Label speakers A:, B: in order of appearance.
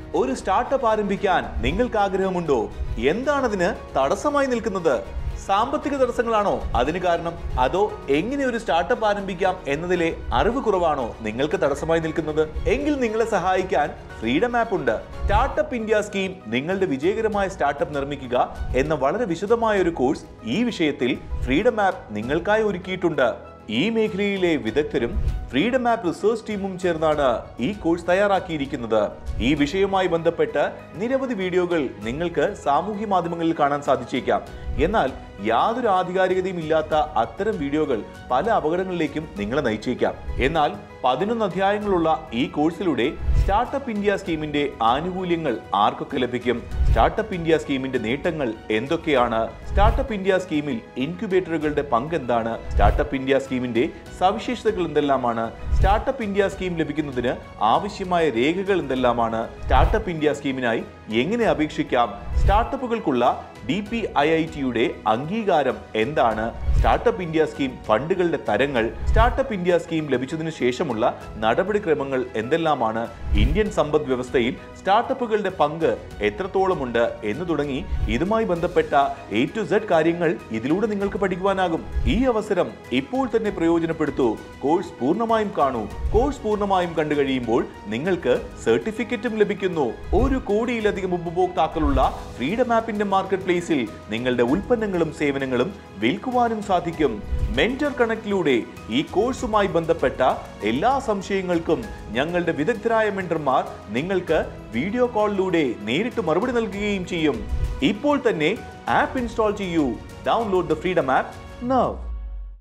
A: ഒരു സ്റ്റാർട്ടപ്പ് ആരംഭിക്കാൻ നിങ്ങൾക്ക് ആഗ്രഹമുണ്ടോ എന്താണതിന് തടസ്സമായി നിൽക്കുന്നത് സാമ്പത്തിക തടസ്സങ്ങളാണോ അതിന് കാരണം അതോ എങ്ങനെ ഒരു സ്റ്റാർട്ടപ്പ് ആരംഭിക്കാം എന്നതിലെ അറിവ് കുറവാണോ നിങ്ങൾക്ക് തടസ്സമായി നിൽക്കുന്നത് എങ്കിൽ നിങ്ങളെ സഹായിക്കാൻ ഫ്രീഡം ആപ്പ് ഉണ്ട് സ്റ്റാർട്ടപ്പ് ഇന്ത്യ സ്കീം നിങ്ങളുടെ വിജയകരമായ സ്റ്റാർട്ടപ്പ് നിർമ്മിക്കുക എന്ന വളരെ വിശദമായ ഒരു കോഴ്സ് ഈ വിഷയത്തിൽ ഫ്രീഡം ആപ്പ് നിങ്ങൾക്കായി ഒരുക്കിയിട്ടുണ്ട് ഈ മേഖലയിലെ വിദഗ്ധരും ഫ്രീഡം ആപ്പ് റിസർച്ച് ടീമും ചേർന്നാണ് ഈ കോഴ്സ് തയ്യാറാക്കിയിരിക്കുന്നത് ഈ വിഷയവുമായി ബന്ധപ്പെട്ട് നിരവധി വീഡിയോകൾ നിങ്ങൾക്ക് സാമൂഹ്യ മാധ്യമങ്ങളിൽ കാണാൻ സാധിച്ചേക്കാം എന്നാൽ യാതൊരു ആധികാരികതയും ഇല്ലാത്ത അത്തരം വീഡിയോകൾ പല അപകടങ്ങളിലേക്കും നിങ്ങളെ നയിച്ചേക്കാം എന്നാൽ പതിനൊന്ന് അധ്യായങ്ങളുള്ള ഈ കോഴ്സിലൂടെ സ്റ്റാർട്ടപ്പ് ഇന്ത്യ സ്കീമിന്റെ ആനുകൂല്യങ്ങൾ ആർക്കൊക്കെ ലഭിക്കും സ്റ്റാർട്ടപ്പ് ഇന്ത്യ സ്കീമിന്റെ നേട്ടങ്ങൾ എന്തൊക്കെയാണ് സ്റ്റാർട്ടപ്പ് ഇന്ത്യ സ്കീമിൽ ഇൻക്യുബേറ്ററുകളുടെ പങ്ക് എന്താണ് സ്റ്റാർട്ടപ്പ് ഇന്ത്യ സ്കീമിന്റെ സവിശേഷതകൾ എന്തെല്ലാമാണ് സ്റ്റാർട്ടപ്പ് ഇന്ത്യ സ്കീം ലഭിക്കുന്നതിന് ആവശ്യമായ രേഖകൾ എന്തെല്ലാമാണ് സ്റ്റാർട്ടപ്പ് ഇന്ത്യ സ്കീമിനായി എങ്ങനെ അപേക്ഷിക്കാം സ്റ്റാർട്ടപ്പുകൾക്കുള്ള ഡി പി ഐ ഐ ടിയുടെ അംഗീകാരം എന്താണ് സ്റ്റാർട്ടപ്പ് ഇന്ത്യ സ്കീം ഫണ്ടുകളുടെ തരങ്ങൾ സ്റ്റാർട്ടപ്പ് ഇന്ത്യ സ്കീം ലഭിച്ചതിനു ശേഷമുള്ള നടപടിക്രമങ്ങൾ എന്തെല്ലാമാണ് ഇന്ത്യൻ സമ്പദ് വ്യവസ്ഥയിൽ സ്റ്റാർട്ടപ്പുകളുടെ പങ്ക് എത്രത്തോളമുണ്ട് എന്ന് തുടങ്ങി ഇതുമായി ബന്ധപ്പെട്ട എ ടു സെഡ് കാര്യങ്ങൾ ഇതിലൂടെ നിങ്ങൾക്ക് പഠിക്കുവാനാകും ഈ അവസരം ഇപ്പോൾ തന്നെ പ്രയോജനപ്പെടുത്തൂ കോഴ്സ് പൂർണ്ണമായും കാണൂ കോഴ്സ് പൂർണ്ണമായും കണ്ടു കഴിയുമ്പോൾ നിങ്ങൾക്ക് സർട്ടിഫിക്കറ്റും ലഭിക്കുന്നു ഒരു കോടിയിലധികം ഉപഭോക്താക്കളുള്ള ഫ്രീഡം ആപ്പിന്റെ മാർക്കറ്റ് പ്ലേസിൽ നിങ്ങളുടെ ഉൽപ്പന്നങ്ങളും സേവനങ്ങളും വിൽക്കുവാനും സാധിക്കും മെന്റർ കണക്റ്റിലൂടെ ഈ കോഴ്സുമായി ബന്ധപ്പെട്ട എല്ലാ സംശയങ്ങൾക്കും ഞങ്ങളുടെ വിദഗ്ധരായ മെന്റർമാർ നിങ്ങൾക്ക് വീഡിയോ കോളിലൂടെ നേരിട്ട് മറുപടി നൽകുകയും ചെയ്യും ഇപ്പോൾ തന്നെ ആപ്പ് ഇൻസ്റ്റാൾ ചെയ്യൂ download the freedom app now